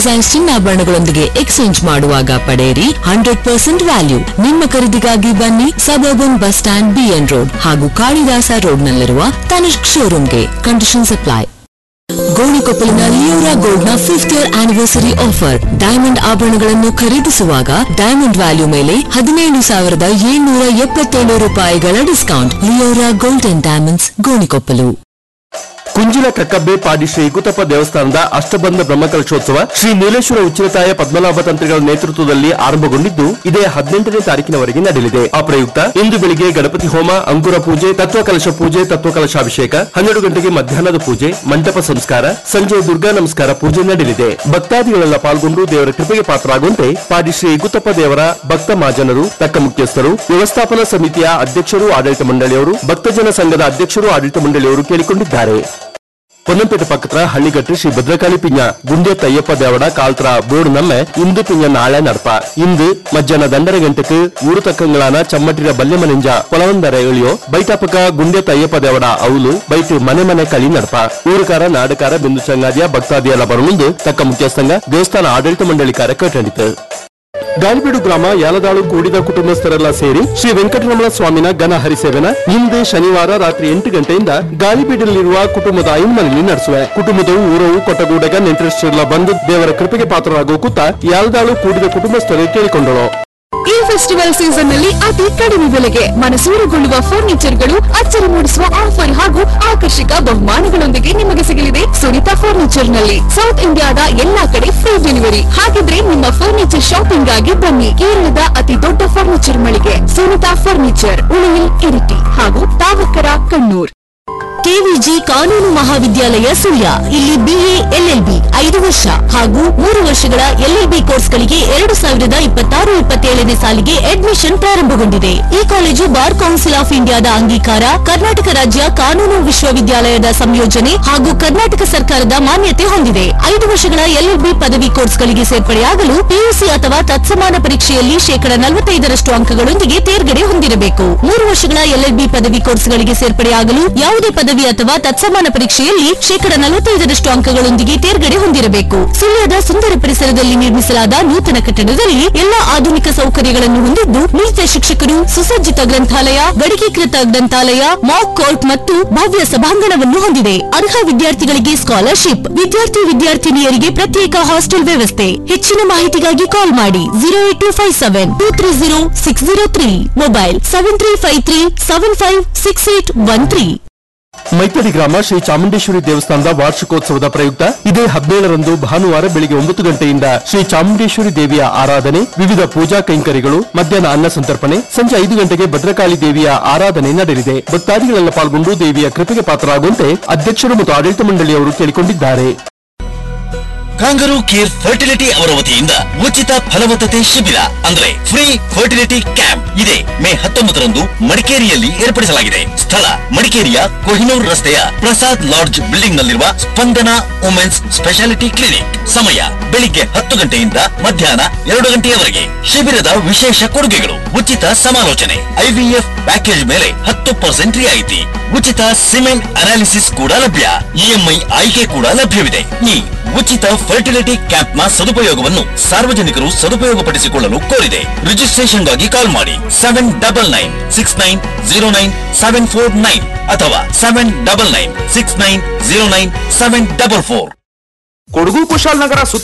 designs ಚಿನ್ನಾಭರಣಗಳೊಂದಿಗೆ exchange ಮಾಡುವಾಗ ಪಡೆಯಿರಿ hundred percent value ನಿಮ್ಮ ಖರೀದಿಗಾಗಿ ಬನ್ನಿ suburban bus stand BN road ಹಾಗೂ ಕಾಳಿದಾಸ ರೋಡ್ನಲ್ಲಿರುವ ತನಿಷ್ಕ್ ಶೋರೂಮ್ಗೆ ಕಂಡೀಷನ್ ಅಪ್ಲೈ ಗೋಣಿಕೊಪ್ಪಲಿನ ಲಿಯೋರಾ ಗೋಲ್ಡ್ ನ fifth year anniversary offer diamond ಆಭರಣಗಳನ್ನು ಖರೀದಿಸುವಾಗ ಡೈಮಂಡ್ ವ್ಯಾಲ್ಯೂ ಮೇಲೆ ಹದಿನೇಳು ಸಾವಿರದ ಏಳ್ನೂರ ಎಪ್ಪತ್ತೇಳು ರೂಪಾಯಿಗಳ discount Leora gold and diamonds Gonikoppalu Kunjila Kakkabbe Padi Shri ಕುತಪ್ಪ ದೇವಸ್ಥಾನದ ಅಷ್ಟಬಂಧ ಬ್ರಹ್ಮಕಲಶೋತ್ಸವ ಶ್ರೀ ನೀಲೇಶ್ವರ ಉಚ್ಚಿಲತಾಯ ಪದ್ಮನಾಭ ತಂತ್ರಿಗಳ ನೇತೃತ್ವದಲ್ಲಿ ಆರಂಭಗೊಂಡಿದ್ದು ಇದೇ ಹದಿನೆಂಟನೇ ತಾರೀಕಿನವರೆಗೆ ನಡೆಯಲಿದೆ ಆ ಪ್ರಯುಕ್ತ ಇಂದು ಬೆಳಿಗ್ಗೆ ಗಣಪತಿ ಹೋಮ ಅಂಕುರ ಪೂಜೆ ತತ್ವ ಕಲಶ ಪೂಜೆ ತತ್ವ ಕಲಶಾಭಿಷೇಕ ಹನ್ನೆರಡು ಗಂಟೆಗೆ ಮಧ್ಯಾಹ್ನದ ಪೂಜೆ ಮಂಟಪ ಸಂಸ್ಕಾರ ಸಂಜೆ ದುರ್ಗಾ ನಮಸ್ಕಾರ ಪೂಜೆ ನಡೆಯಲಿದೆ ಭಕ್ತಾದಿಗಳೆಲ್ಲ ಪಾಲ್ಗೊಂಡು ದೇವರ ಕೃಪೆಗೆ ಪಾತ್ರರಾಗುವಂತೆ ಪಾಡಿ ಶ್ರೀ ಗುತ್ತಪ್ಪ ದೇವರ ಭಕ್ತ ಮಾಜನರು ತಕ್ಕ ಮುಖ್ಯಸ್ಥರು ವ್ಯವಸ್ಥಾಪನಾ ಸಮಿತಿಯ ಅಧ್ಯಕ್ಷರು ಆಡಳಿತ ಮಂಡಳಿಯವರು ಭಕ್ತಜನ ಸಂಘದ ಅಧ್ಯಕ್ಷರು ಆಡಳಿತ ಮಂಡಳಿಯವರು ಕೇಳಿಕೊಂಡಿದ್ದಾರೆ പൊന്നംപേട്ട പക്കത്ര ഹള്ളികെട്ട് ശ്രീ ഭദ്രകാളി പിഞ്ഞ ഗുണ്ടിയ തയ്യപ്പ ദേവട കാൽത്ര ബോർഡ് നമ്മെ ಇಂದು ಪಿಂಜ ನಾಳೆ ನಡಪ ಇಂದು ಮಧ್ಯಾಹ್ನ ದಂಡರ ಗಂಟೆಗೆ ಊರು ತಕ್ಕಂಗಳಾನ ಚಮ್ಮಟಿರ ಬಲ್ಯಮನಿಂಜ ಕೊಲವಂದರ ಎಳಿಯೋ ಬೈಟಾಪಕ ಗುಂಡ್ಯ ತಯ್ಯಪ್ಪ ದೇವಡ ಅವಲು ಬೈಟ್ ಮನೆ ಮನೆ ಕಳಿ ನಡಪ ಊರುಕಾರ ನಾಡಕಾರ ಬಿಂದು ಸಂಗಾದಿಯ ಭಕ್ತಾದಿಯೆಲ್ಲ ಬರಮುಂದು ತಕ್ಕ ಮುಖ್ಯಸ್ಥಂಗ ದೇವಸ್ಥಾನ ಆಡಳಿತ ಮಂಡಳಿ ಕಾರ್ಯ ಕಟ್ಟಂಡಿತು ಗಾಳಿಬೀಡು ಗ್ರಾಮ ಯಾಲದಾಳು ಕೂಡಿದ ಕುಟುಂಬಸ್ಥರೆಲ್ಲ ಸೇರಿ ಶ್ರೀ ವೆಂಕಟರಮಣ ಸ್ವಾಮಿನ ಘನ ಹರಿಸೇವನ ಇಂದೇ ಶನಿವಾರ ರಾತ್ರಿ ಎಂಟು ಗಂಟೆಯಿಂದ ಗಾಳಿಬೀಡಲ್ಲಿರುವ ಕುಟುಂಬದ ಐದು ಮನೆಯಲ್ಲಿ ನಡೆಸುವೆ ಕುಟುಂಬದವು ಊರವು ಕೊಟ್ಟಗೂಡಗ ನೆಂಟರಷ್ಟರೆಲ್ಲ ಬಂದು ದೇವರ ಕೃಪೆಗೆ ಪಾತ್ರರಾಗುವ ಕೂತ ಯಾಲದಾಳು ಕೂಡಿದ ಕುಟುಂಬಸ್ಥರು ಕೇಳಿಕೊಂಡಳು ಈ ಫೆಸ್ಟಿವಲ್ ಸೀಸನ್ ನಲ್ಲಿ ಅತಿ ಕಡಿಮೆ ಬೆಲೆಗೆ ಮನಸೂರುಗೊಳ್ಳುವ ಫರ್ನಿಚರ್ಗಳು ಅಚ್ಚರಿ ಮೂಡಿಸುವ ಆಫರ್ ಹಾಗೂ ಆಕರ್ಷಕ ಬಹುಮಾನಗಳೊಂದಿಗೆ ನಿಮಗೆ ಸಿಗಲಿದೆ ಸುನಿತಾ ಫರ್ನಿಚರ್ ನಲ್ಲಿ ಸೌತ್ ಇಂಡಿಯಾದ ಎಲ್ಲಾ ಕಡೆ ಫ್ರೀ ಡೆಲಿವರಿ ಹಾಗಿದ್ರೆ ನಿಮ್ಮ ಫರ್ನಿಚರ್ ಶಾಪಿಂಗ್ ಆಗಿ ಬನ್ನಿ ಕೇರಳದ ಅತಿ ದೊಡ್ಡ ಫರ್ನಿಚರ್ ಮಳಿಗೆ ಸುನಿತಾ ಫರ್ನಿಚರ್ ಉಳಿಯಿಲ್ ಇರಿಟಿ ಹಾಗೂ ತಾವಕರ ಕಣ್ಣೂರ್ ಕೆವಿಜಿ ಕಾನೂನು ಮಹಾವಿದ್ಯಾಲಯ ಸುಳ್ಯ ಇಲ್ಲಿ ಬಿಎ ಎಲ್ಎಲ್ಬಿ ಐದು ವರ್ಷ ಹಾಗೂ ಮೂರು ವರ್ಷಗಳ ಎಲ್ಎಲ್ಬಿ ಕೋರ್ಸ್ಗಳಿಗೆ ಎರಡು ಸಾವಿರದ ಇಪ್ಪತ್ತಾರು ಇಪ್ಪತ್ತೇಳನೇ ಸಾಲಿಗೆ ಅಡ್ಮಿಷನ್ ಪ್ರಾರಂಭಗೊಂಡಿದೆ ಈ ಕಾಲೇಜು ಬಾರ್ ಕೌನ್ಸಿಲ್ ಆಫ್ ಇಂಡಿಯಾದ ಅಂಗೀಕಾರ ಕರ್ನಾಟಕ ರಾಜ್ಯ ಕಾನೂನು ವಿಶ್ವವಿದ್ಯಾಲಯದ ಸಂಯೋಜನೆ ಹಾಗೂ ಕರ್ನಾಟಕ ಸರ್ಕಾರದ ಮಾನ್ಯತೆ ಹೊಂದಿದೆ ಐದು ವರ್ಷಗಳ ಎಲ್ಎಲ್ಬಿ ಪದವಿ ಕೋರ್ಸ್ಗಳಿಗೆ ಸೇರ್ಪಡೆಯಾಗಲು ಪಿಯುಸಿ ಅಥವಾ ತತ್ಸಮಾನ ಪರೀಕ್ಷೆಯಲ್ಲಿ ಶೇಕಡ ನಲವತ್ತೈದರಷ್ಟು ಅಂಕಗಳೊಂದಿಗೆ ತೇರ್ಗಡೆ ಹೊಂದಿರಬೇಕು ಮೂರು ವರ್ಷಗಳ ಎಲ್ಎಲ್ಬಿ ಪದವಿ ಕೋರ್ಸ್ಗಳಿಗೆ ಸೇರ್ಪಡೆಯಾಗಲು ಯಾವುದೇ ಪದವಿ ಅಥವಾ ತತ್ಸಮಾನ ಪರೀಕ್ಷೆಯಲ್ಲಿ ಶೇಕಡ ನಲವತ್ತೈದರಷ್ಟು ಅಂಕಗಳೊಂದಿಗೆ ತೇರ್ಗಡೆ ಹೊಂದಿರಬೇಕು ಸುಳ್ಯದ ಸುಂದರ ಪರಿಸರದಲ್ಲಿ ನಿರ್ಮಿಸಲಾದ ನೂತನ ಕಟ್ಟಡದಲ್ಲಿ ಎಲ್ಲಾ ಆಧುನಿಕ ಸೌಕರ್ಯಗಳನ್ನು ಹೊಂದಿದ್ದು ನುರಿತ ಶಿಕ್ಷಕರು ಸುಸಜ್ಜಿತ ಗ್ರಂಥಾಲಯ ಗಡಿಕೀಕೃತ ಗ್ರಂಥಾಲಯ ಮಾಕ್ ಕೋರ್ಟ್ ಮತ್ತು ಭವ್ಯ ಸಭಾಂಗಣವನ್ನು ಹೊಂದಿದೆ ಅರ್ಹ ವಿದ್ಯಾರ್ಥಿಗಳಿಗೆ ಸ್ಕಾಲರ್ಶಿಪ್ ವಿದ್ಯಾರ್ಥಿ ವಿದ್ಯಾರ್ಥಿನಿಯರಿಗೆ ಪ್ರತ್ಯೇಕ ಹಾಸ್ಟೆಲ್ ವ್ಯವಸ್ಥೆ ಹೆಚ್ಚಿನ ಮಾಹಿತಿಗಾಗಿ ಕಾಲ್ ಮಾಡಿ zero eight two five seven two three zero six zero three mobile seven three five three seven five six eight one three ಮೈತಡಿ ಗ್ರಾಮ ಶ್ರೀ ಚಾಮುಂಡೇಶ್ವರಿ ದೇವಸ್ಥಾನದ ವಾರ್ಷಿಕೋತ್ಸವದ ಪ್ರಯುಕ್ತ ಇದೇ ಹದಿನೇಳರಂದು ಭಾನುವಾರ ಬೆಳಿಗ್ಗೆ ಒಂಬತ್ತು ಗಂಟೆಯಿಂದ ಶ್ರೀ ಚಾಮುಂಡೇಶ್ವರಿ ದೇವಿಯ ಆರಾಧನೆ ವಿವಿಧ ಪೂಜಾ ಕೈಂಕರ್ಯಗಳು ಮಧ್ಯಾಹ್ನ ಅನ್ನ ಸಂತರ್ಪಣೆ ಸಂಜೆ ಐದು ಗಂಟೆಗೆ ಭದ್ರಕಾಳಿ ದೇವಿಯ ಆರಾಧನೆ ನಡೆಯಲಿದೆ ಭಕ್ತಾದಿಗಳೆಲ್ಲ ಪಾಲ್ಗೊಂಡು ದೇವಿಯ ಕೃಪೆಗೆ ಪಾತ್ರರಾಗುವಂತೆ ಅಧ್ಯಕ್ಷರು ಮತ್ತು ಆಡಳಿತ ಮಂಡಳಿಯವರು ಕೇಳಿಕೊಂಡಿದ್ದಾರೆ ಕಾಂಗರೂ ಕೇರ್ ಫರ್ಟಿಲಿಟಿ ಅವರ ವತಿಯಿಂದ ಉಚಿತ ಫಲವತ್ತತೆ ಶಿಬಿರ ಅಂದ್ರೆ ಫ್ರೀ ಫರ್ಟಿಲಿಟಿ ಕ್ಯಾಂಪ್ ಇದೆ ಮೇ ಹತ್ತೊಂಬತ್ತರಂದು ಮಡಿಕೇರಿಯಲ್ಲಿ ಏರ್ಪಡಿಸಲಾಗಿದೆ ಸ್ಥಳ ಮಡಿಕೇರಿಯ ಕೊಹಿನೂರ್ ರಸ್ತೆಯ ಪ್ರಸಾದ್ ಲಾಡ್ಜ್ ಬಿಲ್ಡಿಂಗ್ ನಲ್ಲಿರುವ ಸ್ಪಂದನ ವುಮೆನ್ಸ್ ಸ್ಪೆಷಾಲಿಟಿ ಕ್ಲಿನಿಕ್ ಸಮಯ ಬೆಳಿಗ್ಗೆ ಹತ್ತು ಗಂಟೆಯಿಂದ ಮಧ್ಯಾಹ್ನ ಎರಡು ಗಂಟೆಯವರೆಗೆ ಶಿಬಿರದ ವಿಶೇಷ ಕೊಡುಗೆಗಳು ಉಚಿತ ಸಮಾಲೋಚನೆ ಐವಿಎಫ್ ಪ್ಯಾಕೇಜ್ ಮೇಲೆ ಹತ್ತು ಪರ್ಸೆಂಟ್ ರಿಯಾಯಿತಿ ಉಚಿತ ಸಿಮೆಂಟ್ ಅನಾಲಿಸಿಸ್ ಕೂಡ ಲಭ್ಯ ಇಎಂಐ ಆಯ್ಕೆ ಕೂಡ ಲಭ್ಯವಿದೆ ಈ ಉಚಿತ ಫರ್ಟಿಲಿಟಿ ಕ್ಯಾಂಪ್ ನ ಸದುಪಯೋಗವನ್ನು ಸಾರ್ವಜನಿಕರು ಸದುಪಯೋಗಪಡಿಸಿಕೊಳ್ಳಲು ಕೋರಿದೆ ರಿಜಿಸ್ಟ್ರೇಷನ್ಗಾಗಿ ಕಾಲ್ ಮಾಡಿ seven double nine six nine zero nine seven four nine ಅಥವಾ seven double nine six nine zero nine seven double four Kodagu Kushalnagar ಸುತ್ತ